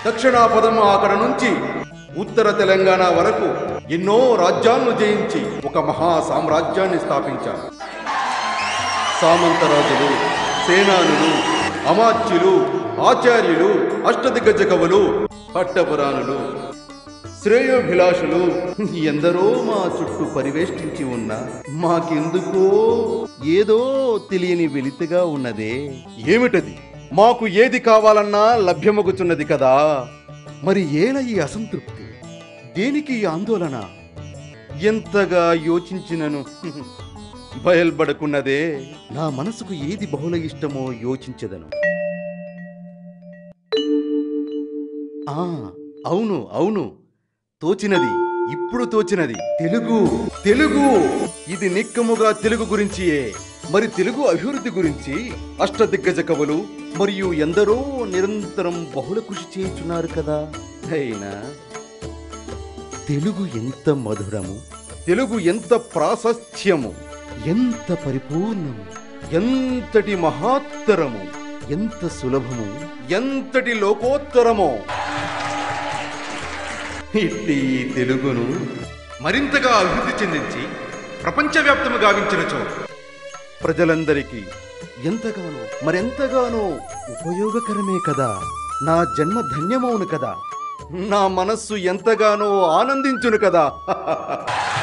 దక్షిణాపదం అక్కడ నుంచి ఉత్తర తెలంగాణ వరకు ఎన్నో రాజ్యాలను జయించి ఒక మహా సామ్రాజ్యాన్ని స్థాపించారు సామంతరాజులు సేనానులు అమాత్యులు ఆచార్యులు అష్టదిగ్గజ కవులు పట్టపురాణులు శ్రేయోభిలాషులు ఎందరో మా చుట్టూ పరివేష్టించి ఉన్న మాకెందుకో ఏదో తెలియని వెలితిగా ఉన్నదే ఏమిటది మాకు ఏది కావాలన్నా లభ్యమగుచున్నది కదా మరి ఏల ఈ అసంతృప్తి దేనికి ఈ ఆందోళన ఎంతగా యోచించినను బయల్పడకున్నదే నా మనసుకు ఏది బహుళ ఇష్టమో యోచించదను ఆ అవును అవును తోచినది ఇప్పుడు తోచినది తెలుగు తెలుగు ఇది నిక్కముగా తెలుగు గురించియే మరి తెలుగు అభివృద్ధి గురించి అష్టదిగ్గజ కవులు మరియు ఎందరో నిరంతరం బహుళ కృషి చేయుచున్నారు కదా అయినా తెలుగు ఎంత మధురము తెలుగు ఎంత ప్రాశస్త్యము ఎంత పరిపూర్ణము ఎంతటి మహాత్తరము ఎంత సులభము ఎంతటి లోకోత్తరమో ఇట్టి ఈ తెలుగును మరింతగా అభివృద్ధి చెందించి ప్రపంచవ్యాప్తము గావించినచో ప్రజలందరికీ ఎంతగానో మరెంతగానో ఉపయోగకరమే కదా నా జన్మ ధన్యమవును కదా నా మనస్సు ఎంతగానో ఆనందించును కదా